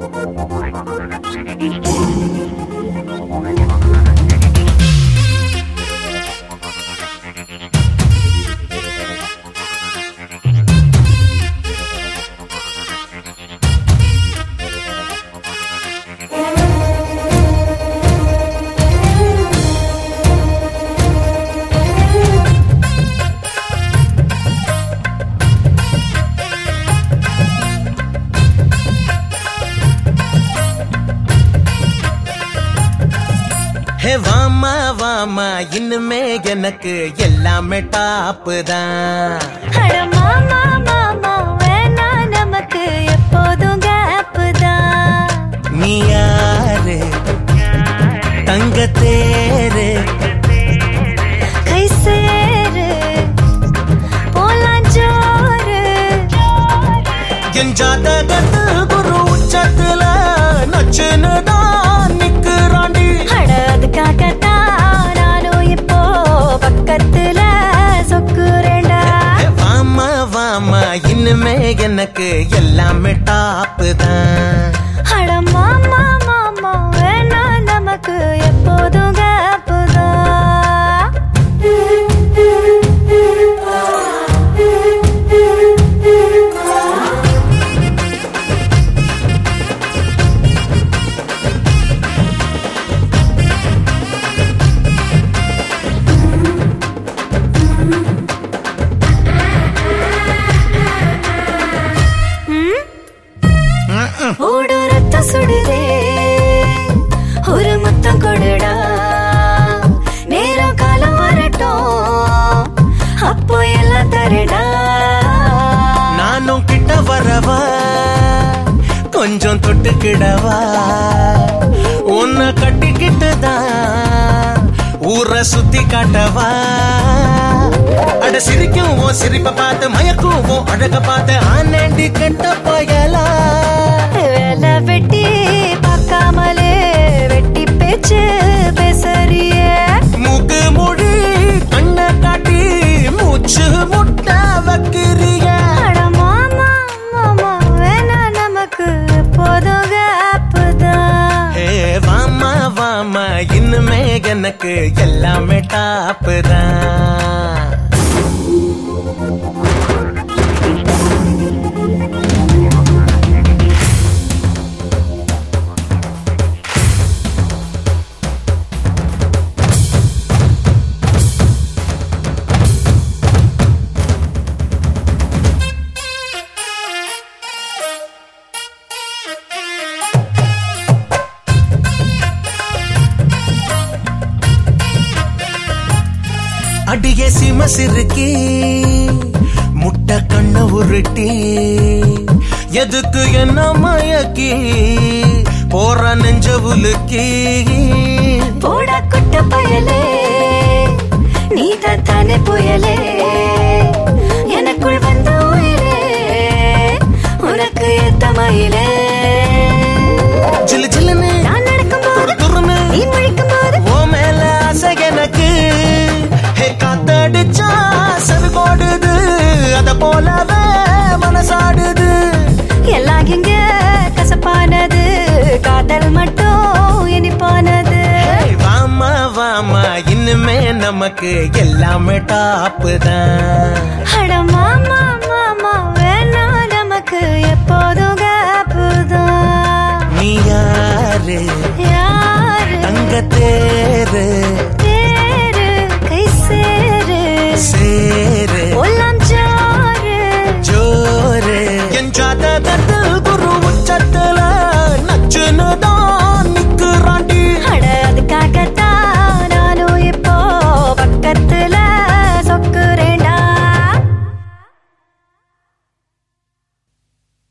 ஹே வாமா வாமா இன்னுமே எனக்கு எல்லாமே டாப்பு தான் அட மாமா மாமா வேணா நமக்கு எப்போதும் கேப் தான் நீ யாரு தங்க தேரு கை சேரு போலாம் ஜோரு என் ஜாதகத்து குரு உச்சத்துல நச்சுன்னு தான் நிக்கிறாண்டி அட அதுக்காகத்தான் நானும் இப்போ பக்கத்துல சொக்குறேன்டா ஹே வாமா வாமா இன்னுமே எனக்கு எல்லாமே டாப்பு தான் அட மாமா மாமா வேணா நமக்கு எப்போதும் கேப் தான் ஓடு ரத்தம் சுடுதே ஒரு முத்தம் கொடுடா நேரம் காலம் வரட்டும் அப்போ எல்லாம் தரடா நானும் கிட்ட வரவா கொஞ்சம் தொட்டுக்கிடவா உன்னை கட்டிக்கிட்டு தான் ஊரை சுத்தி காட்டவா அட சிரிக்கும் ஓ சிரிப்ப பார்த்து மயக்கும் ஓ அழக பார்த்து ஆனேண்டி கட்ட போயலா வேலை வெட்டி பார்க்காமலே வெட்டி பேச்சு பேசறியே மூக்கு மொழி கண்ணை காட்டி மூச்சு முட்டை வைக்கிறிய அட மாமா மாமா வேணா நமக்கு எப்போதும் கேப் தான் ஹே வாமா வாமா இன்னுமே எனக்கு எல்லாமே டாப்பு தான் அடியே சிம சிறுக்கி முட்டை கண்ண உருட்டி எதுக்கு என்ன மயக்கி போற நெஞ்ச உலுக்கி போட குட்ட பயலே நீ தானே புயலே எனக்குள் வந்த உயிரே உனக்கு ஏத்த மயிலே ஜிலு ஜிலுன்னு நான் நடக்கும் துரு போது துருன்னு நீ முழிக்கும் போது ஓ மேல ஆசை எனக்கு ஹே காத்தடிச்சா சருகோடுது அத போலவே மனசாடுது எல்லாம் இங்க கசப்பானது காதல் மட்டும் இனிப்பானது ஹே, வாமா வாமா இன்னுமே நமக்கு எல்லாமே டாப்பு தான் அட மாமா மாமா வேணா நமக்கு எப்போதும் கேப்பு தான் நீ யாரு யாரு தங்க தேரு தேரு கை சேரு சேரு ஒல்லாம் ஜோரு ஜோரு என் ஜாதகத்து